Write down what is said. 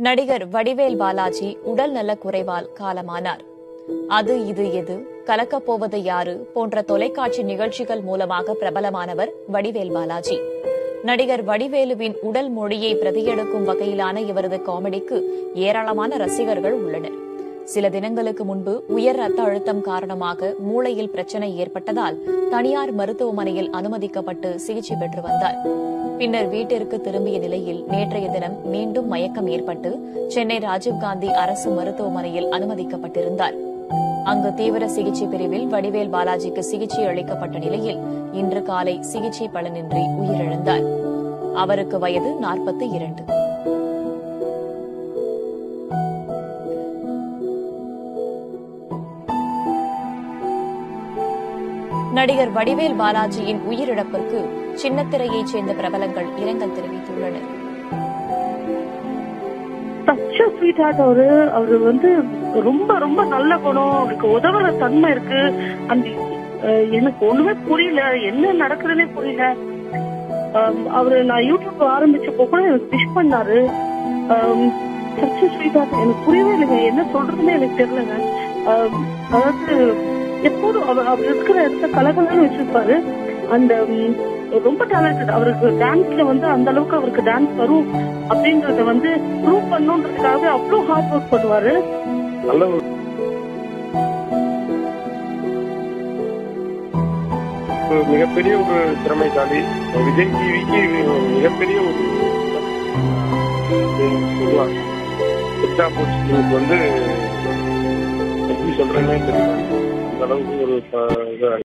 நடிகர் வடிவேல் பாலாஜி உடல் நலக் குறைவால் காலமானார் அது இது எது கலக்கப் போவது யாரு போன்ற தொலைக்காட்சி நிகழ்ச்சிகள் மூலமாக பிரபலமானவர் வடிவேல் பாலாஜி நடிகர் வடிவேலுவின் உடல் மொழியை பிரதியெடுக்கும் வகையிலான இவரது காமெடிக்கு ஏராளமான ரசிகர்கள் உள்ளனர் சில தினங்களுக்கு முன்பு உயர் ரத்த அழுத்தம் காரணமாக மூளையில் பிரச்சனை ஏற்பட்டதால் தனியார் மருத்துவமனையில் அனுமதிக்கப்பட்டு சிகிச்சை பெற்று வந்தார் பின்னர் வீட்டிற்கு திரும்பிய நிலையில் நேற்றைய தினம் மீண்டும் மயக்கம் ஏற்பட்டு சென்னை ராஜீவ்காந்தி அரசு மருத்துவமனையில் அனுமதிக்கப்பட்டிருந்தார் அங்கு தீவிர சிகிச்சை பிரிவில் வடிவேல் பாலாஜிக்கு சிகிச்சை அளிக்கப்பட்ட நிலையில் இன்று காலை சிகிச்சை பலனின்றி உயிரிழந்தார் அவருக்கு வயது நாற்பத்தி இரண்டு நடிகர் வடிவேல் பாலாஜியின் உயிரிழப்பிற்கு சின்னத்திரையைச் சேர்ந்த பிரபலங்கள் இரங்கல் தெரிவித்துள்ளனர் சச்ச ஸ்வீட் ஹார்ட் அவரு அவரு வந்து ரொம்ப ரொம்ப நல்ல குணம் அவருக்கு உதவுற தன்மை இருக்கு அந்த அஹ், எனக்கு ஒண்ணுமே புரியல என்ன நடக்குதுன்னே புரியல ஆம், அவரு நான் யூடியூப் ஆரம்பிச்சப்போ கூட எனக்கு விஷ் பண்ணாரு சச்ச ஸ்வீட் ஹார்ட் எனக்கு புரியவே இல்லைங்க என்ன சொல்றதுன்னு எனக்கு தெரியலங்க ஆம், அதாவது எப்போதும் அவர் அவர் இருக்கிற இடத்த கலகலன்னு வச்சிருப்பாரு அந்த ம், ரொம்ப டேலண்டட் அவருக்கு டான்ஸ்ல வந்து அந்த அளவுக்கு அவருக்கு டான்ஸ் வரும் அப்படிங்கறத வந்து ப்ரூவ் பண்ணுன்றதுக்காகவே அவ்வளவு ஹார்ட் ஒர்க் பண்ணுவாரு நல்ல ஒரு ஒரு மிகப்பெரிய ஒரு திறமைசாலி விஜய் டிவிக்கு மிகப்பெரிய ஒரு சொல்லுவாங்க எக்ஸ்ட்ரா போஸ்ட் டீமுக்கு வந்து எப்படி சொல்றேன்னே தெரியல அந்த அளவுக்கு ஒரு ப- இதா